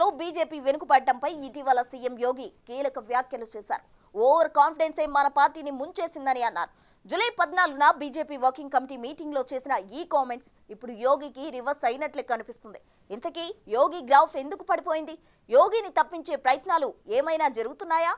BJP వెనుకబడటంపై ఇటీవల CM యోగి కీలక వ్యాఖ్యలు చేశారు ఓవర్ కాన్ఫిడెన్సే మన పార్టీని ముంచేసిందని అన్నారు జూలై పద్నాలుగున బీజేపీ వర్కింగ్ కమిటీ మీటింగ్ లో చేసిన ఈ కామెంట్స్ ఇప్పుడు యోగికి రివర్స్ అయినట్లే కనిపిస్తుంది ఇంతకీ యోగి గ్రాఫ్ ఎందుకు పడిపోయింది యోగిని తప్పించే ప్రయత్నాలు ఏమైనా జరుగుతున్నాయా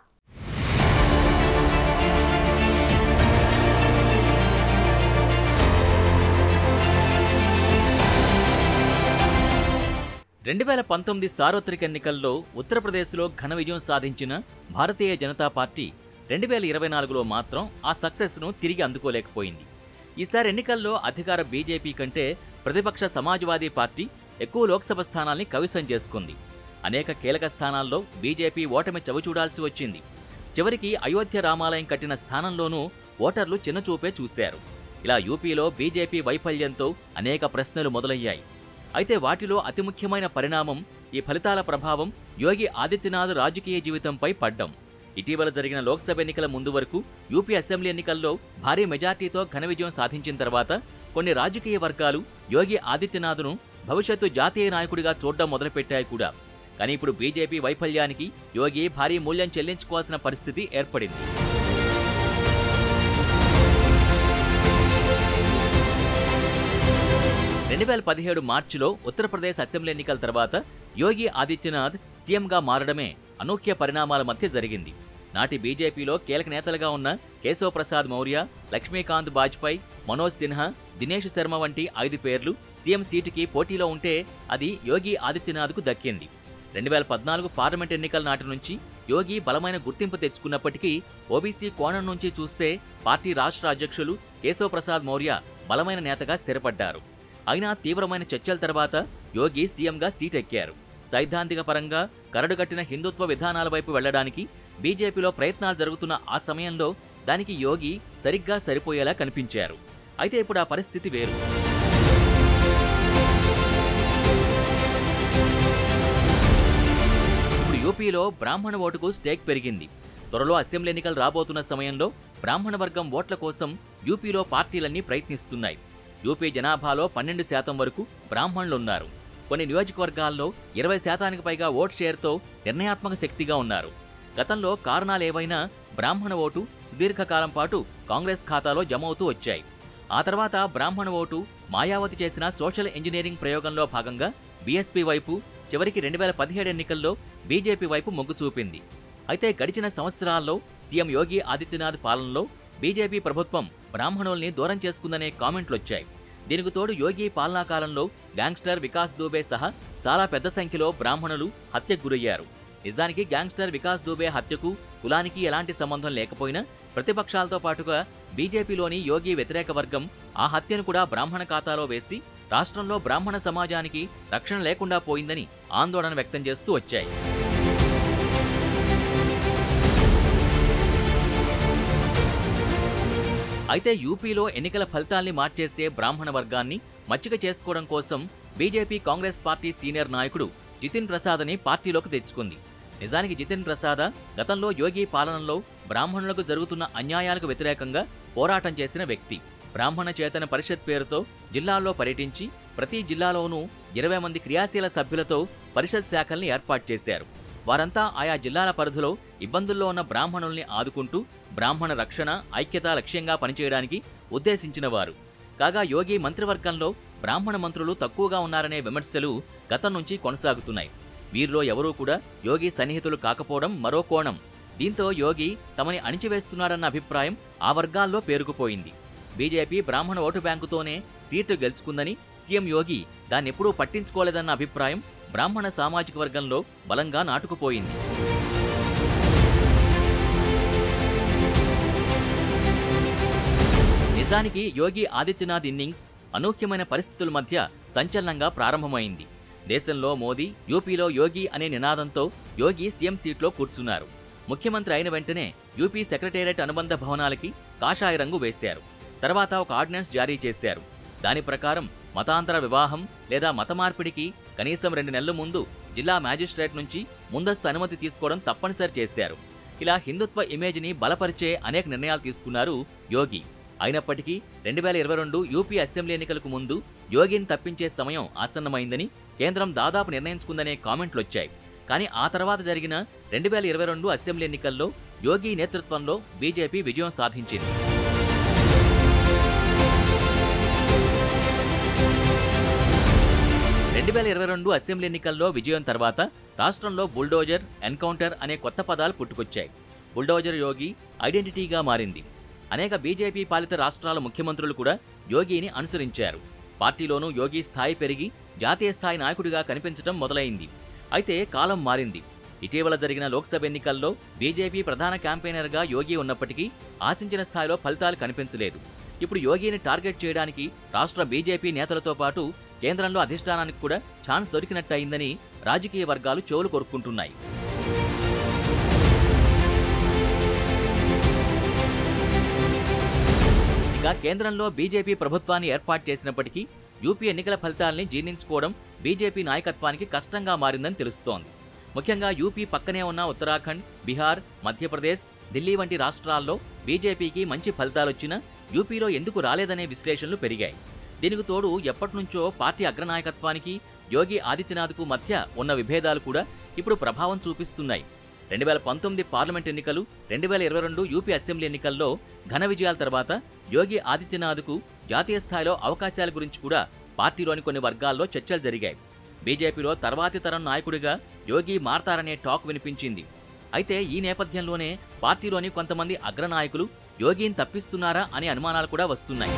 రెండు వేల పంతొమ్మిది సార్వత్రిక ఎన్నికల్లో ఉత్తరప్రదేశ్లో ఘన విజయం సాధించిన భారతీయ జనతా పార్టీ రెండు వేల ఇరవై నాలుగులో మాత్రం ఆ సక్సెస్ను తిరిగి అందుకోలేకపోయింది ఈసారి ఎన్నికల్లో అధికార బీజేపీ కంటే ప్రతిపక్ష సమాజ్వాదీ పార్టీ ఎక్కువ లోక్సభ స్థానాల్ని కవిసం చేసుకుంది అనేక కీలక స్థానాల్లో బీజేపీ ఓటమి చవిచూడాల్సి వచ్చింది చివరికి అయోధ్య రామాలయం కట్టిన స్థానంలోనూ ఓటర్లు చిన్నచూపే చూశారు ఇలా యూపీలో బీజేపీ వైఫల్యంతో అనేక ప్రశ్నలు మొదలయ్యాయి అయితే వాటిలో అతి ముఖ్యమైన పరిణామం ఈ ఫలితాల ప్రభావం యోగి ఆదిత్యనాథ్ రాజకీయ జీవితంపై పడ్డం ఇటీవల జరిగిన లోక్సభ ఎన్నికల ముందు వరకు యూపీ అసెంబ్లీ ఎన్నికల్లో భారీ మెజార్టీతో ఘన విజయం సాధించిన తర్వాత కొన్ని రాజకీయ వర్గాలు యోగి ఆదిత్యనాథ్ను భవిష్యత్తు జాతీయ నాయకుడిగా చూడడం మొదలుపెట్టాయి కూడా కానీ ఇప్పుడు బీజేపీ వైఫల్యానికి యోగి భారీ మూల్యం చెల్లించుకోవాల్సిన పరిస్థితి ఏర్పడింది రెండు వేల పదిహేడు మార్చిలో ఉత్తరప్రదేశ్ అసెంబ్లీ ఎన్నికల తర్వాత యోగి ఆదిత్యనాథ్ సీఎంగా మారడమే అనూహ్య పరిణామాల మధ్య జరిగింది నాటి బీజేపీలో కీలక నేతలుగా ఉన్న కేశవ్ ప్రసాద్ మౌర్య లక్ష్మీకాంత్ బాజ్పాయ్ మనోజ్ సిన్హా దినేష్ శర్మ వంటి ఐదు పేర్లు సీఎం సీటుకి పోటీలో ఉంటే అది యోగి ఆదిత్యనాథ్కు దక్కింది రెండు వేల పద్నాలుగు పార్లమెంట్ ఎన్నికల నాటి నుంచి యోగి బలమైన గుర్తింపు తెచ్చుకున్నప్పటికీ ఓబీసీ కోణం నుంచి చూస్తే పార్టీ రాష్ట్ర అధ్యక్షులు కేశవ్ ప్రసాద్ మౌర్య బలమైన నేతగా స్థిరపడ్డారు అయినా తీవ్రమైన చర్చల తర్వాత యోగి సీఎంగా సీట్ ఎక్కారు సైద్ధాంతిక పరంగా కరడుగట్టిన హిందుత్వ విధానాల వైపు వెళ్లడానికి బీజేపీలో ప్రయత్నాలు జరుగుతున్న ఆ సమయంలో దానికి యోగి సరిగ్గా సరిపోయేలా కనిపించారు అయితే ఇప్పుడు ఆ పరిస్థితి వేరు ఇప్పుడు యూపీలో బ్రాహ్మణ ఓటుకు స్టేక్ పెరిగింది త్వరలో అసెంబ్లీ ఎన్నికలు రాబోతున్న సమయంలో బ్రాహ్మణ వర్గం ఓట్ల కోసం యూపీలో పార్టీలన్నీ ప్రయత్నిస్తున్నాయి యూపీ జనాభాలో పన్నెండు శాతం వరకు బ్రాహ్మణులున్నారు కొన్ని నియోజకవర్గాల్లో ఇరవై శాతానికి పైగా ఓట్ షేర్తో నిర్ణయాత్మక శక్తిగా ఉన్నారు గతంలో కారణాలేవైనా బ్రాహ్మణ ఓటు సుదీర్ఘకాలం పాటు కాంగ్రెస్ ఖాతాలో జమ అవుతూ వచ్చాయి ఆ తర్వాత బ్రాహ్మణ ఓటు మాయావతి చేసిన సోషల్ ఇంజనీరింగ్ ప్రయోగంలో భాగంగా బీఎస్పీ వైపు చివరికి రెండు వేల పదిహేడు ఎన్నికల్లో బీజేపీ వైపు మొగ్గు చూపింది అయితే గడిచిన సంవత్సరాల్లో సీఎం యోగి ఆదిత్యనాథ్ పాలనలో బీజేపీ ప్రభుత్వం బ్రాహ్మణుల్ని దూరం చేసుకుందనే కామెంట్లొచ్చాయి దీనికి తోడు యోగి పాలనా కాలంలో గ్యాంగ్స్టర్ వికాస్ దూబే సహా చాలా పెద్ద సంఖ్యలో బ్రాహ్మణులు హత్యకు గురయ్యారు నిజానికి గ్యాంగ్స్టర్ వికాస్ దూబే హత్యకు కులానికి ఎలాంటి సంబంధం లేకపోయినా ప్రతిపక్షాలతో పాటుగా బీజేపీలోని యోగి వ్యతిరేక వర్గం ఆ హత్యను కూడా బ్రాహ్మణ ఖాతాలో వేసి రాష్ట్రంలో బ్రాహ్మణ సమాజానికి రక్షణ లేకుండా పోయిందని ఆందోళన వ్యక్తం చేస్తూ వచ్చాయి అయితే యూపీలో ఎన్నికల ఫలితాల్ని మార్చేసే బ్రాహ్మణ వర్గాన్ని మచ్చిక చేసుకోవడం కోసం బీజేపీ కాంగ్రెస్ పార్టీ సీనియర్ నాయకుడు జితిన్ ప్రసాద్ని పార్టీలోకి తెచ్చుకుంది నిజానికి జితిన్ ప్రసాద్ గతంలో యోగి పాలనలో బ్రాహ్మణులకు జరుగుతున్న అన్యాయాలకు వ్యతిరేకంగా పోరాటం చేసిన వ్యక్తి బ్రాహ్మణ చేతన పరిషత్ పేరుతో జిల్లాల్లో పర్యటించి ప్రతి జిల్లాలోనూ ఇరవై మంది క్రియాశీల సభ్యులతో పరిషత్ శాఖల్ని ఏర్పాటు చేశారు వారంతా ఆయా జిల్లాల పరిధిలో ఇబ్బందుల్లో ఉన్న బ్రాహ్మణుల్ని ఆదుకుంటూ బ్రాహ్మణ రక్షణ ఐక్యత లక్ష్యంగా పనిచేయడానికి ఉద్దేశించిన వారు కాగా యోగి మంత్రివర్గంలో బ్రాహ్మణ మంత్రులు తక్కువగా ఉన్నారనే విమర్శలు గతం నుంచి కొనసాగుతున్నాయి వీరిలో ఎవరూ కూడా యోగి సన్నిహితులు కాకపోవడం మరో కోణం దీంతో యోగి తమని అణిచివేస్తున్నాడన్న అభిప్రాయం ఆ వర్గాల్లో పేరుకుపోయింది బీజేపీ బ్రాహ్మణ ఓటు బ్యాంకుతోనే సీటు గెలుచుకుందని సీఎం యోగి దాన్నెప్పుడూ పట్టించుకోలేదన్న అభిప్రాయం బ్రాహ్మణ సామాజిక వర్గంలో బలంగా నాటుకుపోయింది నిజానికి యోగి ఆదిత్యనాథ్ ఇన్నింగ్స్ అనూహ్యమైన పరిస్థితుల మధ్య సంచలనంగా ప్రారంభమైంది దేశంలో మోదీ యూపీలో యోగి అనే నినాదంతో యోగి సీఎం సీట్లో కూర్చున్నారు ముఖ్యమంత్రి అయిన వెంటనే యూపీ సెక్రటేరియట్ అనుబంధ భవనాలకి కాషాయ రంగు వేశారు తర్వాత ఒక ఆర్డినెన్స్ జారీ చేశారు దాని ప్రకారం మతాంతర వివాహం లేదా మత మార్పిడికి కనీసం రెండు నెలల ముందు జిల్లా మ్యాజిస్ట్రేట్ నుంచి ముందస్తు అనుమతి తీసుకోవడం తప్పనిసరి చేశారు ఇలా హిందుత్వ ఇమేజ్ని బలపరిచే అనేక నిర్ణయాలు తీసుకున్నారు యోగి అయినప్పటికీ రెండు వేల ఇరవై రెండు యూపీ అసెంబ్లీ ఎన్నికలకు ముందు యోగిని తప్పించే సమయం ఆసన్నమైందని కేంద్రం దాదాపు నిర్ణయించుకుందనే కామెంట్లొచ్చాయి కానీ ఆ తర్వాత జరిగిన రెండు వేల ఇరవై రెండు అసెంబ్లీ ఎన్నికల్లో యోగి నేతృత్వంలో బీజేపీ విజయం సాధించింది రెండు వేల ఇరవై రెండు అసెంబ్లీ ఎన్నికల్లో విజయం తర్వాత రాష్ట్రంలో బుల్డోజర్ ఎన్కౌంటర్ అనే కొత్త పదాలు పుట్టుకొచ్చాయి బుల్డోజర్ యోగి ఐడెంటిటీగా మారింది అనేక బీజేపీ పాలిత రాష్ట్రాల ముఖ్యమంత్రులు కూడా యోగిని అనుసరించారు పార్టీలోనూ యోగి స్థాయి పెరిగి జాతీయ స్థాయి నాయకుడిగా కనిపించడం మొదలైంది అయితే కాలం మారింది ఇటీవల జరిగిన లోక్సభ ఎన్నికల్లో బీజేపీ ప్రధాన క్యాంపెయినర్గా యోగి ఉన్నప్పటికీ ఆశించిన స్థాయిలో ఫలితాలు కనిపించలేదు ఇప్పుడు యోగిని టార్గెట్ చేయడానికి రాష్ట్ర బీజేపీ నేతలతో పాటు కేంద్రంలో అధిష్టానానికి కూడా ఛాన్స్ దొరికినట్టయిందని రాజకీయ వర్గాలు చెవులు కొరుక్కుంటున్నాయి ఇక కేంద్రంలో బీజేపీ ప్రభుత్వాన్ని ఏర్పాటు చేసినప్పటికీ యూపీ ఎన్నికల ఫలితాల్ని జీర్ణించుకోవడం బీజేపీ నాయకత్వానికి కష్టంగా మారిందని తెలుస్తోంది ముఖ్యంగా యూపీ పక్కనే ఉన్న ఉత్తరాఖండ్ బీహార్ మధ్యప్రదేశ్ ఢిల్లీ వంటి రాష్ట్రాల్లో బీజేపీకి మంచి ఫలితాలొచ్చినా యూపీలో ఎందుకు రాలేదనే విశ్లేషణలు పెరిగాయి దీనికి తోడు ఎప్పటినుంచో పార్టీ అగ్రనాయకత్వానికి యోగి ఆదిత్యనాథ్కు మధ్య ఉన్న విభేదాలు కూడా ఇప్పుడు ప్రభావం చూపిస్తున్నాయి రెండు వేల పంతొమ్మిది పార్లమెంట్ ఎన్నికలు రెండు వేల ఇరవై రెండు యూపీ అసెంబ్లీ ఎన్నికల్లో ఘన విజయాల తర్వాత యోగి ఆదిత్యనాథ్కు జాతీయ స్థాయిలో అవకాశాల గురించి కూడా పార్టీలోని కొన్ని వర్గాల్లో చర్చలు జరిగాయి బీజేపీలో తర్వాతి తరం నాయకుడిగా యోగి మారతారనే టాక్ వినిపించింది అయితే ఈ నేపథ్యంలోనే పార్టీలోని కొంతమంది అగ్రనాయకులు యోగిని తప్పిస్తున్నారా అనే అనుమానాలు కూడా వస్తున్నాయి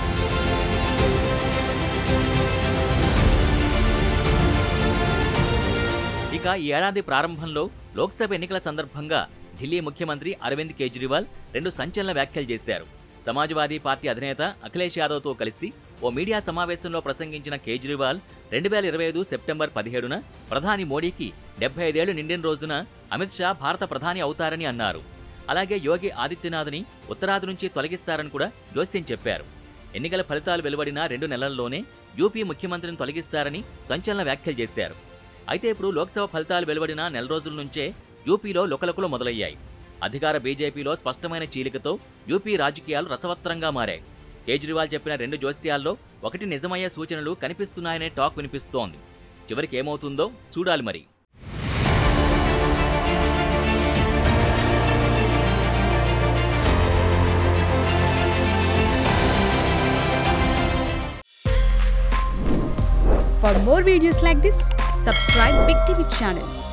ఇక ఈ ఏడాది ప్రారంభంలో లోక్సభ ఎన్నికల సందర్భంగా ఢిల్లీ ముఖ్యమంత్రి అరవింద్ కేజ్రీవాల్ రెండు సంచలన వ్యాఖ్యలు చేశారు సమాజ్వాదీ పార్టీ అధినేత అఖిలేష్ యాదవ్తో కలిసి ఓ మీడియా సమావేశంలో ప్రసంగించిన కేజ్రీవాల్ రెండు వేల ఇరవై ఐదు సెప్టెంబర్ పదిహేడున ప్రధాని మోడీకి డెబ్బై ఐదేళ్లు నిండిన రోజున అమిత్ షా భారత ప్రధాని అవుతారని అన్నారు అలాగే యోగి ఆదిత్యనాథ్ని ఉత్తరాది నుంచి తొలగిస్తారని కూడా జోస్యం చెప్పారు ఎన్నికల ఫలితాలు వెలువడిన రెండు నెలల్లోనే యూపీ ముఖ్యమంత్రిని తొలగిస్తారని సంచలన వ్యాఖ్యలు చేశారు అయితే ఇప్పుడు లోక్సభ ఫలితాలు వెలువడిన నెల రోజుల నుంచే యూపీలో లుకలుకలు మొదలయ్యాయి అధికార బీజేపీలో స్పష్టమైన చీలికతో యూపీ రాజకీయాలు రసవత్రంగా మారాయి కేజ్రీవాల్ చెప్పిన రెండు జోస్యాల్లో ఒకటి నిజమయ్యే సూచనలు కనిపిస్తున్నాయనే టాక్ వినిపిస్తోంది చివరికి ఏమవుతుందో చూడాలి మరి For more videos like this, subscribe Big TV channel